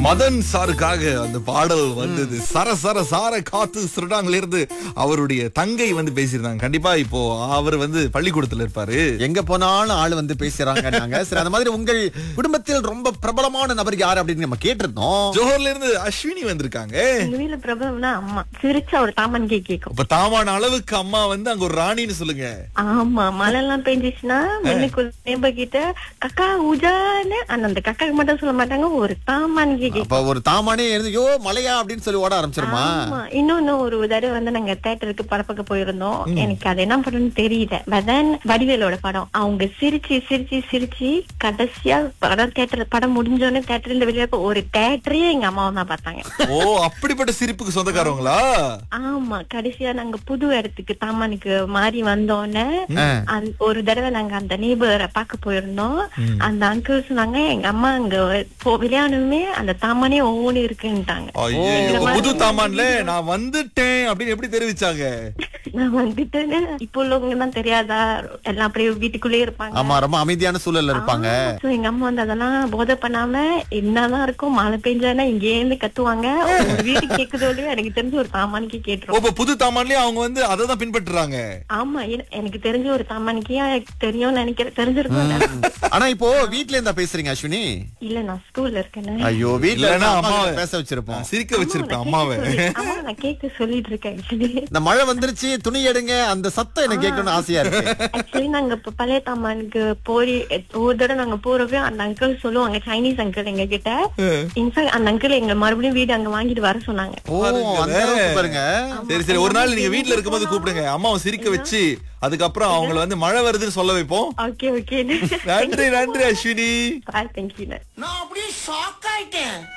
மதன் சாருக்காக அந்த பாடல் வந்தது சர சர சார காத்து சிறுடாங்கல இருந்து அவருடைய தங்கை வந்து பேசியிருந்தாங்க கண்டிப்பா இப்போ அவர் வந்து பள்ளிக்கூடத்துல இருப்பாரு எங்க போனாலும் ஆளு வந்து பேசுறாங்க நாங்க சரி அந்த மாதிரி உங்கள் குடும்பத்தில் ரொம்ப பிரபலமான நபர் யாரு அப்படின்னு நம்ம கேட்டிருந்தோம் ஜோஹர்ல இருந்து அஸ்வினி வந்திருக்காங்க எங்க வீட்டுல பிரபலம்னா அம்மா சிரிச்சா ஒரு தாமன் கே கேக்கும் இப்ப தாமான அளவுக்கு அம்மா வந்து அங்க ஒரு ராணின்னு சொல்லுங்க ஆமா மழை எல்லாம் பெஞ்சிச்சுன்னா முன்னுக்குள்ள நேபர் கிட்ட கக்கா உஜான்னு ஆனா அந்த கக்காக்கு மட்டும் சொல்ல மாட்டாங்க ஒரு தாமான் கே கேக்கும் அப்ப ஒரு தாமானே இருந்து யோ மலையா அப்படின்னு சொல்லி ஓட ஆரம்பிச்சிருமா ஆமா இன்னொன்னு ஒரு தடவை வந்து நாங்க தேட்டருக்கு பரப்பக்க போயிருந்தோம் எனக்கு அது என்ன படம்னு தெரியல பட் then வடிவேலோட படம் அவங்க சிரிச்சு சிரிச்சு சிரிச்சு கடைசியா படம் தேட்டர் படம் முடிஞ்சோடனே தேட்டர்ல இருந்து வெளியே போய் ஒரு தேட்டரையே எங்க அம்மாவை தான் பார்த்தாங்க ஓ அப்படிப்பட்ட சிரிப்புக்கு சொந்தக்காரவங்களா ஆமா கடைசியா நாங்க புது இடத்துக்கு தாமானுக்கு மாறி வந்தோடனே ஆ. அந்த- ஒரு தடவை நாங்க அந்த நேபரை பார்க்க போயிருந்தோம் அந்த அங்கிள் சொன்னாங்க எங்க அம்மா அங்க போ- விளையாடணுமே அந்த தாமானே ஒவ்வொன்னு இருக்குன்ட்டாங்க ஐயோ இந்த இப்ப மாதிரி புது தாமான்ல நான் வந்துட்டேன் அப்படின்னு எப்படி தெரிவிச்சாங்க நான் வந்துட்டேன்னு இப்போ உள்ளவங்க தான் தெரியாதா எல்லாம் அப்படியே வீட்டுக்குள்ளேயே இருப்பாங்க ஆமா ரொம்ப அமைதியான சூழல்ல இருப்பாங்க So, எங்க அம்மா வந்து அதெல்லாம் போதை பண்ணாம என்னதான் இருக்கும் மழை பெஞ்சானா இங்கே இருந்து கத்துவாங்க ஒரு வீட்டுக்கு கேக்குதோடய எனக்கு தெரிஞ்சு ஒரு தாமானிக்கு ஓ, கேட்டுரும் இப்ப புது தாமான்லயே அவங்க வந்து அதை தான் பின்பற்றுறாங்க ஆமா என- எனக்கு தெரிஞ்ச ஒரு தாமானிக்கே தெரியும் நினைக்கிறேன் தெரிஞ்சிருக்கும் ஆனா இப்போ வீட்ல இருந்தா பேசுறீங்க அஸ்வினி இல்ல நான் ஸ்கூல்ல இருக்கேன் ஐயோ வீட்ல இல்லைன்னா இருந்தா அம்மாவை அம்மாவை பேச வச்சிருப்போம் நான் சிரிக்க வச்சிருப்பேன் அம்மாவை ஆமா நான் கேட்க சொல்லிட்டு இருக்கேன் ஆக்சுவலி இந்த மழை வந்துருச்சு துணி எடுங்க அந்த சத்தம் எனக்கு கேட்கணும்னு ஆசையா இருக்கு ஆக்சுவலி நாங்க இப்ப பழைய தாமானுக்கு போய் ஒரு தடவை நாங்க போறப்ப அந்த அங்கிள் சொல்லுவாங்க சைனீஸ் அங்கிள் எங்க கிட்ட இன்ஃபேக்ட் அந்த அங்கிள் எங்க மறுபடியும் வீடு அங்க வாங்கிட்டு வர சொன்னாங்க ஓ அந்த அளவுக்கு பாருங்க சரி சரி ஒரு நாள் நீங்க வீட்ல இருக்கும்போது கூப்பிடுங்க அம்மாவை சிரிக்க வச்சு அதுக்கப்புறம் அவங்கள வந்து மழை வருதுன்னு சொல்ல வைப்போம் ஓகே ஓகே நன்றி நன்றி அஸ்வினி பாய் தேங்க்யூ நான் அப்படியே ஷாக் ஆயிட்டேன்